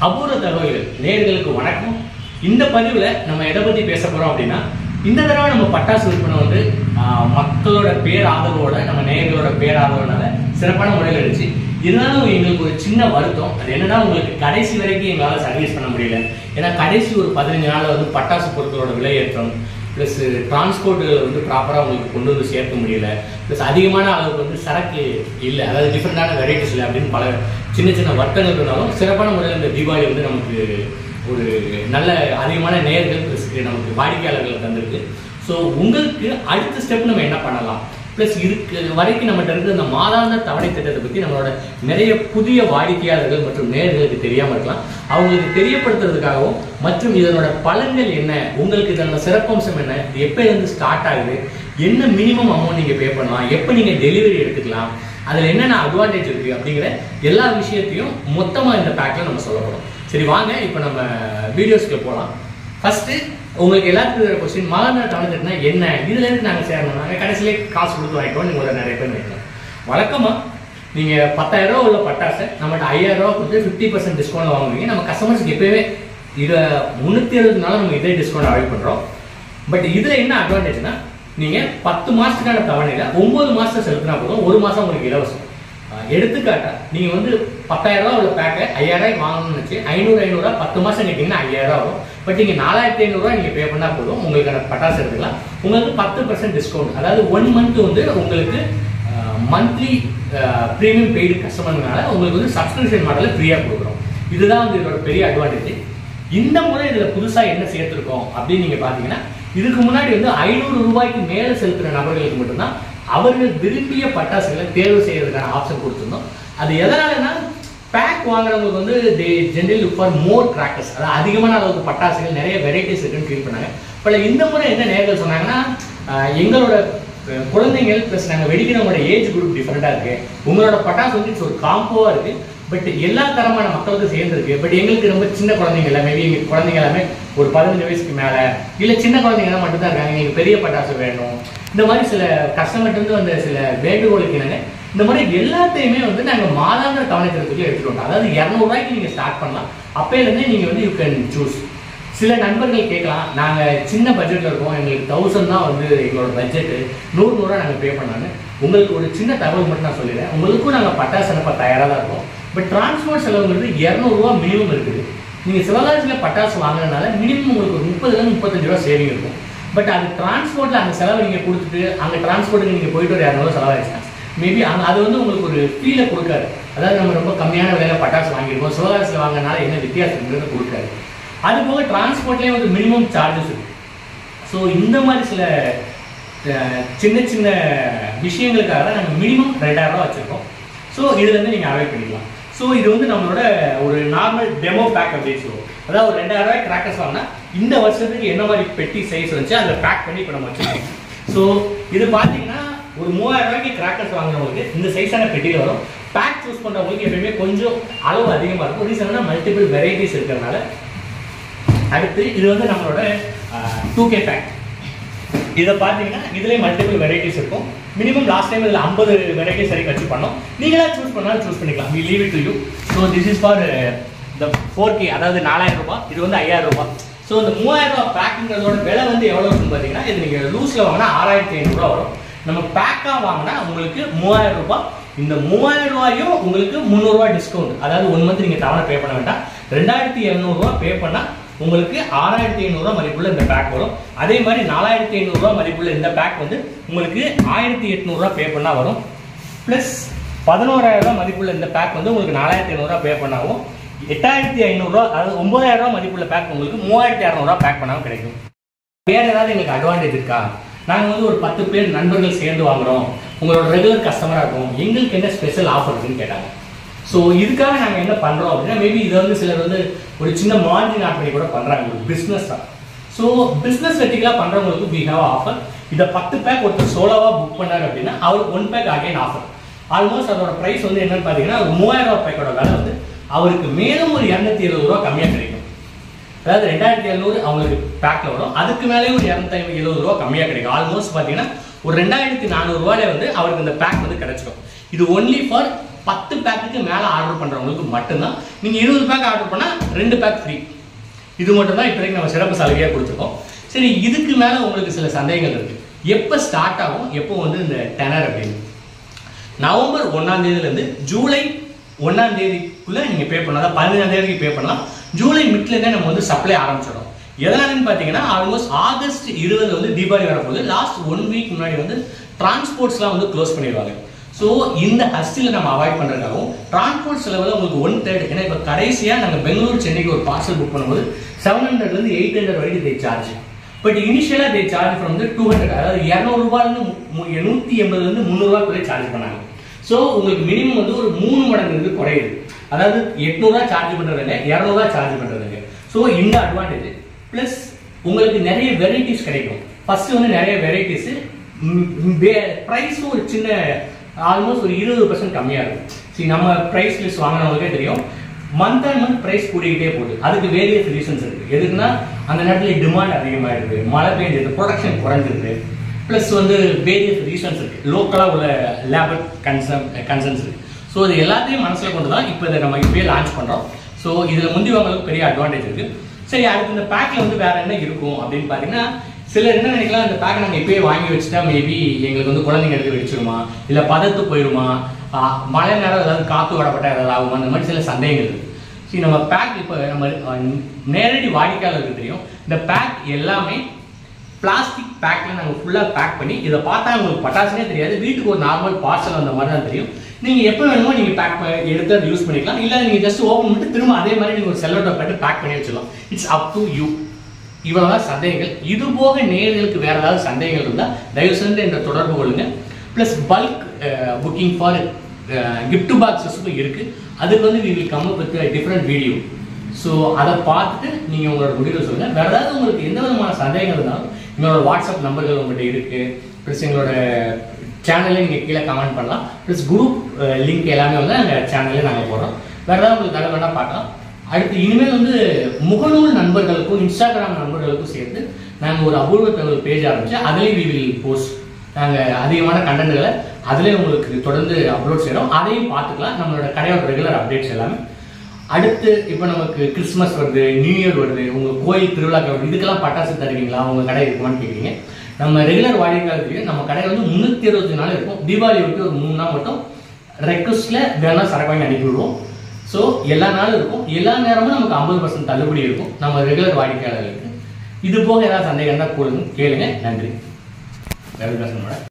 அபூர்வ தகவல்கள் நேர்களுக்கு வணக்கம் இந்த பதிவுல நம்ம எதை பத்தி பேச போறோம் அப்படின்னா இந்த தடவை நம்ம பட்டாசு விற்பனை வந்து ஆஹ், மக்களோட பேர் ஆதரவோட நம்ம நேயர்களோட பேர் ஆதரவுனால சிறப்பான முறையில் இருந்துச்சு இருந்தாலும் எங்களுக்கு ஒரு சின்ன வருத்தம் அது என்னன்னா உங்களுக்கு கடைசி வரைக்கும் எங்களால் சர்வீஸ் பண்ண முடியல ஏன்னா கடைசி ஒரு பதினஞ்சு நாள்ல வந்து பட்டாசு பொருட்களோட விலையேற்றம் ப்ளஸ் டிரான்ஸ்போர்ட் வந்து ப்ராப்பராக உங்களுக்கு கொண்டு வந்து சேர்க்க முடியல ப்ளஸ் அதிகமான அளவுக்கு வந்து சரக்கு இல்லை அதாவது டிஃப்ரெண்டான வெரைட்டிஸ் இல்லை அப்படின்னு பல சின்ன சின்ன வர்த்தகங்கள் இருந்தாலும் சிறப்பான முறையில் இந்த தீபாவளி வந்து நமக்கு ஒரு நல்ல அதிகமான நேர்கள் ப்ளஸ் நமக்கு வாடிக்கையாளர்களை தந்திருக்கு ஸோ உங்களுக்கு அடுத்த ஸ்டெப் நம்ம என்ன பண்ணலாம் ப்ளஸ் இதுக்கு வரைக்கும் நம்மகிட்ட இருக்கிற இந்த மாதாந்த தவணை திட்டத்தை பற்றி நம்மளோட நிறைய புதிய வாடிக்கையாளர்கள் மற்றும் நேர்களுக்கு தெரியாமல் இருக்கலாம் அவங்களுக்கு தெரியப்படுத்துறதுக்காகவும் மற்றும் இதனோட பலன்கள் என்ன உங்களுக்கு இதனோட சிறப்பம்சம் என்ன இது எப்போ இருந்து ஸ்டார்ட் ஆகுது என்ன மினிமம் அமௌண்ட் நீங்கள் பே பண்ணலாம் எப்போ நீங்கள் டெலிவரி எடுத்துக்கலாம் அதில் என்னென்ன அட்வான்டேஜ் இருக்குது அப்படிங்கிற எல்லா விஷயத்தையும் மொத்தமாக இந்த பேக்கில் நம்ம சொல்ல போகிறோம் சரி வாங்க இப்போ நம்ம வீடியோஸ்க்கு போகலாம் ஃபர்ஸ்ட் உங்களுக்கு எல்லாத்துக்கும் இருக்கிற கொஸ்டின் மகாநா தமிழ்னா என்ன இதுல இருந்து நாங்க சேரணும் நாங்க கடைசியிலே காசு கொடுத்து வாங்கிட்டோம் நீங்க ஒரு நிறைய பேர் நினைக்கலாம் வழக்கமா நீங்க பத்தாயிரம் ரூபா உள்ள பட்டாசை நம்மகிட்ட ஐயாயிரம் ரூபா கொடுத்து ஃபிஃப்டி பர்சன்ட் டிஸ்கவுண்ட் வாங்குவீங்க நம்ம கஸ்டமர்ஸ்க்கு எப்பயுமே இதை முந்நூற்றி எழுபது நாள் நம்ம இதே டிஸ்கவுண்ட் அவாய்ட் பண்றோம் பட் இதுல என்ன அட்வான்டேஜ்னா நீங்க பத்து மாசத்துக்கான தவணையில ஒன்பது மாசம் செலுத்தினா போதும் ஒரு மாசம் உங்களுக்கு இலவசம் அஹ் எடுத்துக்காட்டா நீங்க வந்து பத்தாயிரம் ரூபா உள்ள பேக்கை ஐயாயிரம் ரூபாய்க்கு வாங்கணும்னு வச்சு ஐநூறு ஐநூறுரூவா பத்து மாசம் கேட்டீங்கன்னா ஐயாயிரம் ரூபா வரும் பட் நீங்க நாலாயிரத்தி ஐநூறுரூவா நீங்க பே பண்ணா போதும் உங்களுக்கான பட்டாசு எடுத்துக்கலாம் உங்களுக்கு பத்து பர்சன்ட் டிஸ்கவுண்ட் அதாவது ஒன் மந்த் வந்து உங்களுக்கு மந்த்லி ப்ரீமியம் பெய்டு கஸ்டமர்னால உங்களுக்கு வந்து சப்ஸ்கிரிப்ஷன் மாடலில் ஃப்ரீயாக கொடுக்குறோம் இதுதான் வந்து இதோட பெரிய அட்வான்டேஜ் இந்த முறை இதில் புதுசாக என்ன சேர்த்துருக்கோம் அப்படின்னு நீங்கள் பார்த்தீங்கன்னா இதுக்கு முன்னாடி வந்து ஐநூறு ரூபாய்க்கு மேலே செலுத்துகிற நபர்களுக்கு மட்டும்தான் அவர்கள் விரும்பிய பட்டாசுகளை தேர்வு செய்யறதுக்கான ஆப்ஷன் கொடுத்துருந்தோம் அது எதனாலனா பேக் வாங்குறவங்களுக்கு வந்து they general look for more crackers அதாவது அதிகமான அளவுக்கு பட்டாசுகள் நிறைய வெரைட்டிஸ் இருக்குன்னு ஃபீல் பண்ணாங்க பட் இந்த முறை என்ன நேர்கள் சொன்னாங்கன்னா ஆஹ், எங்களோட அஹ், குழந்தைகள் ப்ளஸ் நாங்கள் வெடிக்கிறவங்களோட ஏஜ் குரூப் டிஃப்ரெண்ட்டாக இருக்கு உங்களோட பட்டாசு வந்து it's ஒரு காம்போவாக இருக்கு பட் எல்லா தரமான மக்களுக்கும் சேர்ந்துருக்கு பட் எங்களுக்கு ரொம்ப சின்ன குழந்தைங்க இல்லை மேபி எங்கள் குழந்தைங்க எல்லாமே ஒரு பதினஞ்சு வயசுக்கு மேலே இல்லை சின்ன குழந்தைங்க தான் மட்டும்தான் இருக்காங்க எங்களுக்கு பெரிய பட்டாசு வேணும் இந்த மாதிரி சில கஸ்டமர்ட்டு இருந்து வந்த சில வேண்டுகோளுக்கு என்னங்க இந்த மாதிரி எல்லாத்தையுமே வந்து நாங்கள் மாதாந்திர கவனிக்கிறதுக்குள்ள எடுத்துட்டு வந்தோம் அதாவது இரநூறுவாய்க்கு நீங்கள் ஸ்டார்ட் பண்ணலாம் அப்பையிலேருந்தே நீங்கள் வந்து யூ கேன் சூஸ் சில நண்பர்கள் கேட்கலாம் நாங்கள் சின்ன பட்ஜெட்டில் இருக்கோம் எங்களுக்கு தௌசண்ட் தான் வந்து எங்களோட பட்ஜெட்டு நூறு நூறுரூவா நாங்கள் பே பண்ணாங்க உங்களுக்கு ஒரு சின்ன தகவல் மட்டும் நான் சொல்லிடுறேன் உங்களுக்கும் நாங்கள் பட்டாசு அனுப்ப தயாராக தான் இருக்கோம் பட் டிரான்ஸ்போர்ட் செலவுங்கிறது இரநூறுவா மினிமம் இருக்குது நீங்கள் சிவகாசியில் பட்டாசு வாங்குறதுனால மினிமம் உங்களுக்கு ஒரு முப்பதுலேருந்து முப்பத்தஞ்சு ரூபா சேவிங் இருக்கும் பட் அது டிரான்ஸ்போர்ட்டில் அந்த செலவை நீங்கள் கொடுத்துட்டு அங்கே டிரான்ஸ்போர்ட்டுக்கு நீங்கள் போயிட்டு ஒரு இரநூறுவா செலவாயிருச்சுன்னா மேபி அங்கே அது வந்து உங்களுக்கு ஒரு ஃபீலை கொடுக்காது அதாவது நம்ம ரொம்ப கம்மியான விலையில பட்டாசு வாங்கியிருக்கோம் சிவகாசியில் வாங்கினால என்ன வித்தியாசங்கிறது கொடுக்காது அது போக டிரான்ஸ்போர்ட்லேயே வந்து மினிமம் சார்ஜஸ் இருக்கு ஸோ இந்த மாதிரி சில அஹ், சின்ன சின்ன விஷயங்களுக்காக தான் நாங்கள் மினிமம் ரெண்டாயிரம் ரூபா வச்சுருக்கோம் ஸோ இதுலேருந்து நீங்கள் அவாய்ட் பண்ணிக்கலாம் ஸோ இது வந்து நம்மளோட ஒரு நார்மல் டெமோ பேக் அப்படின்னு சொல்லுவோம் அதாவது ஒரு ரெண்டாயிரம் ரூபாய் கிராக்கர்ஸ் வாங்கினா இந்த வருஷத்துக்கு என்ன மாதிரி பெட்டி சைஸ் வந்துச்சு அதில் பேக் பண்ணி இப்போ நம்ம வச்சுருக்கோம் ஸோ இது பார்த்தீங்கன்னா ஒரு மூவாயிரம் ரூபாய்க்கு கிராக்கர்ஸ் வாங்குறவங்களுக்கு இந்த சைஸான பெட்டியில் வரும் பேக் சூஸ் பண்ணுறவங்களுக்கு எப்பயுமே கொஞ்சம் அளவு அதிகமாக இருக்கும் ரீசன்னா மல்டிபிள் வெரைட்டிஸ் இருக்கிறதுனால அடுத்து இது வந்து நம்மளோட டூ கே பேக் இதை பார்த்தீங்கன்னா இதுலேயே மல்டிபிள் வெரைட்டிஸ் இருக்கும் மினிமம் லாஸ்ட் டைம் இதில் ஐம்பது வெரைட்டிஸ் வரைக்கும் வச்சு பண்ணோம் நீங்களா சூஸ் பண்ணாலும் சூஸ் பண்ணிக்கலாம் we leave it to you so this is for the four K அதாவது நாலாயிரம் ரூபாய் இது வந்து ஐயாயிரம் ரூபாய் ஸோ இந்த மூவாயிரம் ரூபாய் பேக்குங்கிறதோட விலை வந்து எவ்வளோ இருக்குன்னு பார்த்தீங்கன்னா இது நீங்கள் லூஸில் வாங்கினா ஆறாயிரத்தி ஐநூறுரூவா வரும் நம்ம பேக்காக வாங்கினா உங்களுக்கு மூவாயிரம் ரூபாய் இந்த மூவாயிரம் ரூபாயும் உங்களுக்கு முந்நூறுரூவா டிஸ்கவுண்ட் அதாவது ஒன் மந்த் நீங்கள் தவணை பே பண்ண வேண்டாம் ரெண்டாயிரத்தி இரநூறுவா பே பண்ணால் உங்களுக்கு ஆறாயிரத்தி ஐநூறுரூவா மதிப்புள்ள இந்த பேக் வரும் அதே மாதிரி நாலாயிரத்தி ஐநூறுரூவா மதிப்புள்ள இந்த பேக் வந்து உங்களுக்கு ஆயிரத்தி எட்நூறுரூவா பே பண்ணால் வரும் ப்ளஸ் பதினோராயிரம் ரூபாய் மதிப்புள்ள இந்த பேக் வந்து உங்களுக்கு நாலாயிரத்தி ஐநூறுரூவா பே பண்ணாவும் எட்டாயிரத்தி ஐநூறுரூவா அதாவது ஒன்பதாயிரம் ரூபாய் மதிப்புள்ள பேக் உங்களுக்கு மூவாயிரத்தி இரநூறுவா பேக் பண்ணாலும் கிடைக்கும் வேற ஏதாவது எங்களுக்கு அட்வான்டேஜ் இருக்கா நாங்கள் வந்து ஒரு பத்து பேர் நண்பர்கள் சேர்ந்து வாங்குறோம் உங்களோட ரெகுலர் கஸ்டமராக இருக்கும் எங்களுக்கு என்ன ஸ்பெஷல் ஆஃபர் இருக்குன்னு கேட்டாங்க ஸோ இதுக்காக நாங்கள் என்ன பண்ணுறோம் அப்படின்னா மேபி இதை வந்து சிலர் வந்து ஒரு சின்ன மார்ஜின் ஆட் பண்ணி கூட பண்ணுறாங்க ஒரு பிஸ்னஸ் தான் ஸோ பிஸ்னஸ் வெட்டிக்கலாக பண்ணுறவங்களுக்கு வி ஹேவ் ஆஃபர் இதை பத்து பேக் ஒருத்தர் சோலோவாக புக் பண்ணாரு அப்படின்னா அவருக்கு one pack again offer almost அதோட ப்ரைஸ் வந்து என்னன்னு பார்த்தீங்கன்னா ஒரு மூவாயிரம் ரூபாய் பேக்கோட விலை வந்து அவருக்கு மேலும் ஒரு இரநூத்தி எழுபது ரூபா கம்மியாக கிடைக்கும் அதாவது ரெண்டாயிரத்தி எழுநூறு அவங்களுக்கு பேக்கில் வரும் அதுக்கு மேலேயே ஒரு இரநூத்தி எழுபது ரூபா கம்மியாக கிடைக்கும் ஆல்மோஸ்ட் பார்த்தீங்கன்னா ஒரு ரெண்டாயிரத்தி நானூறு ரூபாயில வந்து அவருக்கு இந்த பேக் வந்து கிடைச்சிடும் இது ஒன்லி ஃபார் பத்து பேக்குக்கு மேலே ஆர்டர் பண்ணுறவங்களுக்கு மட்டும்தான் நீங்கள் இருபது பேக் ஆர்டர் பண்ணால் ரெண்டு பேக் ஃப்ரீ இது மட்டும் தான் இப்போதைக்கு நம்ம சிறப்பு சலுகையாக கொடுத்துருக்கோம் சரி இதுக்கு மேலே உங்களுக்கு சில சந்தேகங்கள் இருக்குது எப்போ ஸ்டார்ட் ஆகும் எப்போ வந்து இந்த டெனர் அப்படின்னு நவம்பர் ஒன்றாம் தேதியிலேருந்து ஜூலை ஒன்றாம் தேதிக்குள்ளே நீங்கள் பே பண்ணலாம் அதாவது பதினஞ்சாம் தேதிக்கு பே பண்ணலாம் ஜூலை மிட்லேருந்தே நம்ம வந்து சப்ளை ஆரம்பிச்சிடும் எதனாலன்னு பார்த்தீங்கன்னா ஆல்மோஸ்ட் ஆகஸ்ட் இருபது வந்து தீபாவளி வரப்போகுது லாஸ்ட் ஒன் வீக் முன்னாடி வந்து டிரான்ஸ்போர்ட்ஸ்லாம் வந்து க்ளோஸ் பண்ணிடுவாங்க ஸோ இந்த ஹஸ்டில் நம்ம அவாய்ட் பண்ணுறதுக்காகவும் டிரான்ஸ்போர்ட் செலவில் உங்களுக்கு ஒன் தேர்ட் ஏன்னா இப்போ கடைசியாக நாங்கள் பெங்களூர் சென்னைக்கு ஒரு பார்சல் புக் பண்ணும்போது செவன் ஹண்ட்ரட்லேருந்து எயிட் ஹண்ட்ரட் வரைக்கும் தே சார்ஜ் பட் இனிஷியலாக தே சார்ஜ் ஃப்ரம் வந்து டூ ஹண்ட்ரட் அதாவது இரநூறுபாலேருந்து நூற்றி எண்பதுலேருந்து முந்நூறுரூவாக்குள்ளே சார்ஜ் பண்ணாங்க ஸோ உங்களுக்கு மினிமம் வந்து ஒரு மூணு மடங்கு இது குறையுது அதாவது எட்நூறுவா சார்ஜ் பண்ணுறதுங்க இரநூறுவா சார்ஜ் பண்ணுறதுங்க ஸோ இந்த அட்வான்டேஜ் ப்ளஸ் உங்களுக்கு நிறைய வெரைட்டிஸ் கிடைக்கும் ஃபர்ஸ்ட் வந்து நிறைய வெரைட்டிஸ் ப்ரைஸும் ஒரு சின்ன ஆல்மோஸ்ட் ஒரு இருபது பர்சன்ட் கம்மியாக இருக்கும் சரி நம்ம ப்ரைஸ் லிஸ்ட் வாங்கினவங்களுக்கே தெரியும் மந்த் அண்ட் மந்த் ப்ரைஸ் கூடிக்கிட்டே போகுது அதுக்கு வேரியஸ் ரீசன்ஸ் இருக்கு எதுக்குன்னா அந்த நேரத்தில் டிமாண்ட் அதிகமாயிருக்கு மழை பெஞ்சது ப்ரொடக்ஷன் குறைஞ்சிருக்கு ப்ளஸ் வந்து வேரியஸ் ரீசன்ஸ் இருக்கு லோக்கலாக உள்ள லேபர் கன்சர்ன் கன்சர்ன்ஸ் இருக்கு ஸோ இது எல்லாத்தையும் மனசில் கொண்டு தான் இப்போ இதை நம்ம இப்பயே லான்ச் பண்ணுறோம் ஸோ இதில் முந்தியவங்களுக்கு பெரிய அட்வான்டேஜ் இருக்கு சரி அடுத்து இந்த பேக்கில் வந்து வேற என்ன இருக்கும் அப்படின்னு பார்த்தீங்கன்னா சிலர் என்ன நினைக்கலாம் இந்த பேக்கை நாங்கள் இப்பயே வாங்கி வச்சுட்டா மேபி எங்களுக்கு வந்து குழந்தைங்க எடுத்து வெடிச்சிருமா இல்லை பதத்து போயிடுமா ஆ, மழை நேரம் ஏதாவது காற்று வரப்பட்ட ஏதாவது ஆகுமா அந்த மாதிரி சில சந்தேகங்கள் இருக்கு சரி நம்ம பேக் இப்போ நம்ம அஹ், நேரடி வாடிக்கையாளருக்கு தெரியும் இந்த பேக் எல்லாமே பிளாஸ்டிக் பேக்ல நாங்கள் ஃபுல்லாக பேக் பண்ணி இதை பார்த்தா உங்களுக்கு பட்டாசுனே தெரியாது வீட்டுக்கு ஒரு நார்மல் பார்சல் அந்த மாதிரி தான் தெரியும் நீங்கள் எப்போ வேணுமோ நீங்கள் பேக் எடுத்து அதை யூஸ் பண்ணிக்கலாம் இல்லை நீங்கள் ஜஸ்ட் ஓப்பன் பண்ணிட்டு திரும்ப அதே மாதிரி நீங்கள் ஒரு செல்லோட்டை போட்டு பேக் பண்ணி வச்சிடலாம் இட்ஸ் அப் டு யூ இவ்வளவுதான் சந்தேகங்கள் இது போக நேயர்களுக்கு வேற ஏதாவது சந்தேகங்கள் இருந்தால் தயவு செஞ்சு என்ற தொடர்பு கொள்ளுங்க plus bulk booking for gift பாக்ஸஸும் இருக்கு அதுக்கு வந்து we will come with different video so அதை பார்த்துட்டு நீங்கள் உங்களோட முடிவை சொல்லுங்கள் வேற ஏதாவது உங்களுக்கு எந்த விதமான சந்தேகங்கள் இருந்தாலும் எங்களோட வாட்ஸ்அப் நம்பர்கள் உங்கள்கிட்ட இருக்கு ப்ளஸ் எங்களோட சேனல்ல நீங்கள் கீழே கமெண்ட் பண்ணலாம் ப்ளஸ் குரூப் லிங்க் எல்லாமே வந்து எங்கள் சேனல்லே நாங்கள் போடுறோம் வேற ஏதாவது உங்களுக்கு தகவல் வேணா பார்க்கலாம் அடுத்து இனிமேல் வந்து முகநூல் நண்பர்களுக்கும் இன்ஸ்டாகிராம் நண்பர்களுக்கும் சேர்த்து நாங்கள் ஒரு அபூர்வ தகவல் பேஜ் ஆரம்பிச்சு அதுலேயும் வி வில் போஸ்ட் நாங்கள் அதிகமான கண்டென்ட்களை அதுலேயே உங்களுக்கு தொடர்ந்து அப்லோட் செய்கிறோம் அதையும் பார்த்துக்கலாம் நம்மளோட கடையோட ரெகுலர் அப்டேட்ஸ் எல்லாமே அடுத்து இப்போ நமக்கு கிறிஸ்மஸ் வருது நியூ இயர் வருது உங்கள் கோயில் திருவிழாக்கள் வருது இதுக்கெல்லாம் பட்டாசு தருவீங்களா உங்கள் கடை இருக்குமான்னு கேட்குறீங்க நம்ம ரெகுலர் வாடிக்கையாளருக்கு நம்ம கடை வந்து முந்நூற்றி அறுபத்தி நாள் இருக்கும் தீபாவளி விட்டு ஒரு மூணு நாள் மட்டும் ரெக்வஸ்ட்ல வேணா சரக்கு வாங்கி அனுப்பி விடுவோம் ஸோ எல்லா நாளும் இருக்கும் எல்லா நேரமும் நமக்கு ஐம்பது பர்சன்ட் தள்ளுபடி இருக்கும் நம்ம ரெகுலர் வாடிக்கையாளர்களுக்கு இது போக ஏதாவது சந்தேகம் இருந்தால் கூடுங்க கேளுங்க நன்றி ரவிதாசனோட